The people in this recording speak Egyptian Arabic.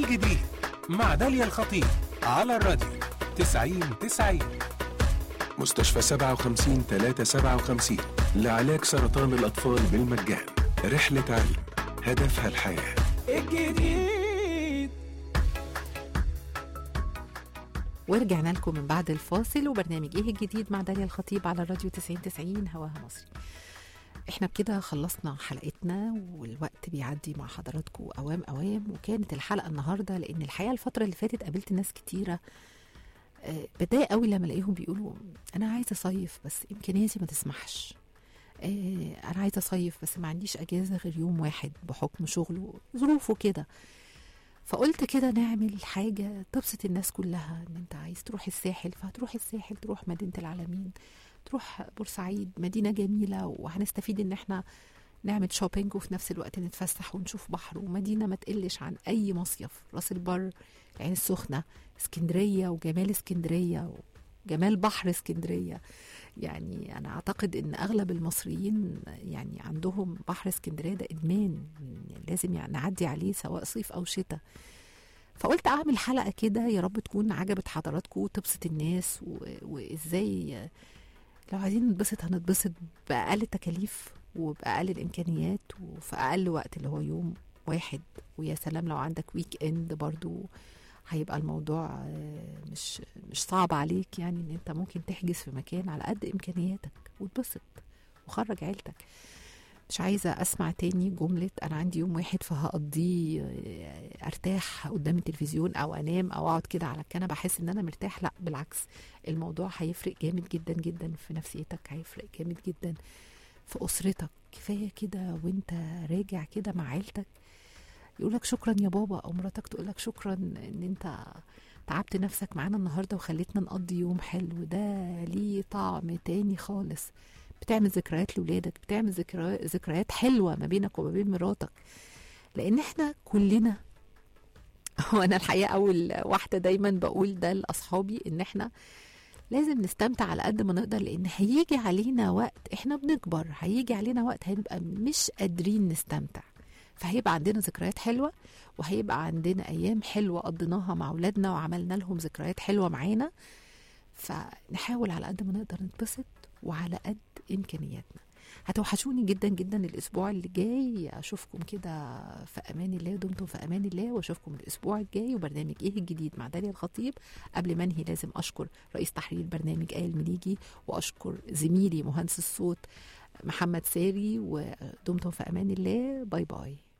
جديد مع داليا الخطيب على الراديو 90 90 مستشفى 57 357 لعلاج سرطان الأطفال بالمجان رحلة علم هدفها الحياة الجديد ورجعنا لكم من بعد الفاصل وبرنامج ايه الجديد مع داليا الخطيب على الراديو 90 90 هواها مصري احنا بكده خلصنا حلقتنا والوقت بيعدي مع حضراتكم اوام اوام وكانت الحلقه النهارده لان الحقيقه الفتره اللي فاتت قابلت ناس كتيره آه، بتضايق قوي لما الاقيهم بيقولوا انا عايزه اصيف بس امكانياتي ما تسمحش آه، انا عايزه اصيف بس ما عنديش اجازه غير يوم واحد بحكم شغله ظروفه كده فقلت كده نعمل حاجة تبسط الناس كلها ان انت عايز تروح الساحل فهتروح الساحل تروح مدينة العالمين تروح بورسعيد مدينة جميلة وهنستفيد ان احنا نعمل شوبينج وفي نفس الوقت نتفسح ونشوف بحر ومدينة ما تقلش عن اي مصيف راس البر العين السخنة اسكندرية وجمال اسكندرية وجمال بحر اسكندرية يعني انا اعتقد ان اغلب المصريين يعني عندهم بحر اسكندريه ده ادمان يعني لازم يعني نعدي عليه سواء صيف او شتاء فقلت اعمل حلقه كده يا رب تكون عجبت حضراتكم وتبسط الناس و... وازاي لو عايزين نتبسط هنتبسط باقل تكاليف وباقل الامكانيات وفي اقل وقت اللي هو يوم واحد ويا سلام لو عندك ويك اند برضو هيبقى الموضوع آه، مش مش صعب عليك يعني ان انت ممكن تحجز في مكان على قد امكانياتك وتبسط وخرج عيلتك مش عايزة أسمع تاني جملة أنا عندي يوم واحد فهقضيه آه، أرتاح قدام التلفزيون أو أنام أو أقعد كده على الكنبة أحس إن أنا مرتاح لا بالعكس الموضوع هيفرق جامد جدا جدا في نفسيتك هيفرق جامد جدا في أسرتك كفاية كده وأنت راجع كده مع عيلتك يقول لك شكرا يا بابا او مراتك تقول لك شكرا ان انت تعبت نفسك معانا النهارده وخليتنا نقضي يوم حلو ده ليه طعم تاني خالص بتعمل ذكريات لولادك بتعمل ذكريات ذكريات حلوه ما بينك وما بين مراتك لان احنا كلنا وانا الحقيقه اول واحده دايما بقول ده لاصحابي ان احنا لازم نستمتع على قد ما نقدر لان هيجي علينا وقت احنا بنكبر هيجي علينا وقت هنبقى مش قادرين نستمتع فهيبقى عندنا ذكريات حلوه وهيبقى عندنا ايام حلوه قضيناها مع اولادنا وعملنا لهم ذكريات حلوه معانا فنحاول على قد ما نقدر نتبسط وعلى قد امكانياتنا هتوحشوني جدا جدا الاسبوع اللي جاي اشوفكم كده في امان الله دمتم في امان الله واشوفكم الاسبوع الجاي وبرنامج ايه الجديد مع داليا الخطيب قبل ما انهي لازم اشكر رئيس تحرير البرنامج ايه المليجي واشكر زميلي مهندس الصوت محمد ساري ودمتم في امان الله باي باي